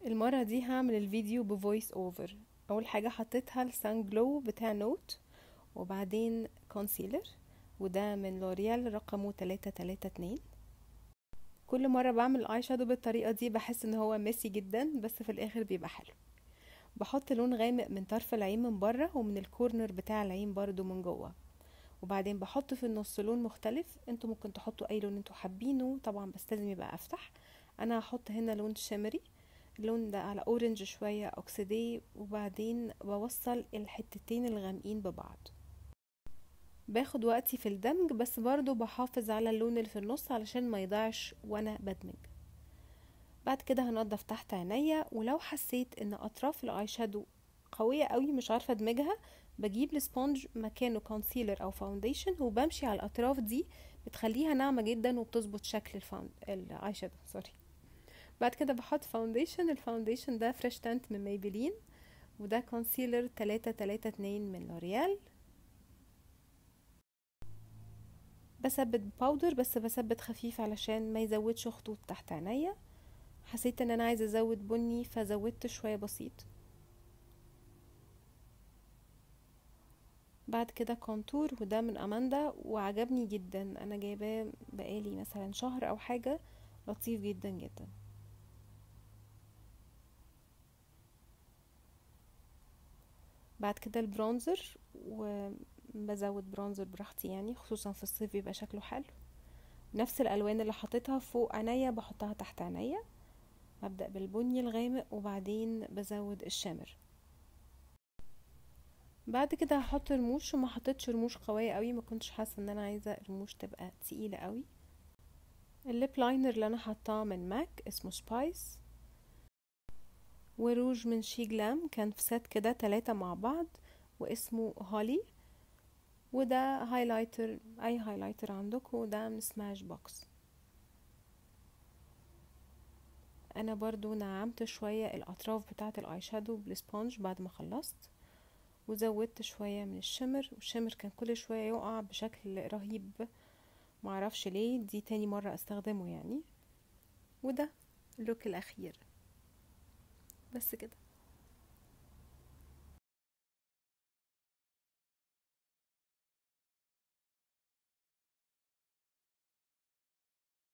المرة دي هعمل الفيديو بفويس اوفر اول حاجة حطيتها السان جلو بتاع نوت وبعدين كونسيلر وده من لوريال رقمه تلاتة تلاتة اتنين كل مرة بعمل اي شادو بالطريقة دي بحس ان هو ميسي جدا بس في الاخر بيبقى حلو بحط لون غامق من طرف العين من بره ومن الكورنر بتاع العين برضو من جوه وبعدين بحط في النص لون مختلف انتوا ممكن تحطوا اي لون انتوا حابينه طبعا بس لازم يبقى افتح انا هحط هنا لون شمري اللون ده على اورنج شوية اوكسيدي وبعدين بوصل الحتتين الغامقين ببعض باخد وقتي في الدمج بس برضو بحافظ على اللون اللي في النص علشان ما يضيعش وانا بدمج بعد كده هنضف تحت عينيا ولو حسيت ان اطراف الاي شادو قوية قوي مش عارفة ادمجها بجيب السبونج مكانه كونسيلر او فاونديشن وبمشي على الاطراف دي بتخليها ناعمة جدا وبتظبط شكل الفاوند الاي شادو سوري بعد كده بحط فاونديشن الفاونديشن ده فريش تانت من ميبلين وده كونسيلر تلاتة تلاتة اتنين من لوريال بثبت باودر بس بثبت خفيف علشان ما يزودش خطوط تحت عينيا حسيت ان انا عايزه ازود بني فزودت شويه بسيط بعد كده كونتور وده من اماندا وعجبني جدا انا جايباه بقالي مثلا شهر او حاجه لطيف جدا جدا بعد كده البرونزر وبزود برونزر براحتي يعني خصوصا في الصيف بيبقى شكله حلو نفس الالوان اللي حطيتها فوق عينيا بحطها تحت عينيا ببدأ بالبني الغامق وبعدين بزود الشامر بعد كده هحط رموش وما حطيتش رموش قوية قوي ما كنتش حاسة ان انا عايزة رموش تبقى تقيلة قوي الليب لاينر اللي انا حطاه من ماك اسمه سبايس وروج من شي جلام كان في سات كده تلاتة مع بعض واسمه هولي وده هايلايتر اي هايلايتر عندكم ده من سماش بوكس انا برضو نعمت شوية الاطراف بتاعة الاي شادو بالسبونج بعد ما خلصت وزودت شوية من الشمر والشمر كان كل شوية يقع بشكل رهيب معرفش ليه دي تاني مرة استخدمه يعني وده اللوك الاخير بس كده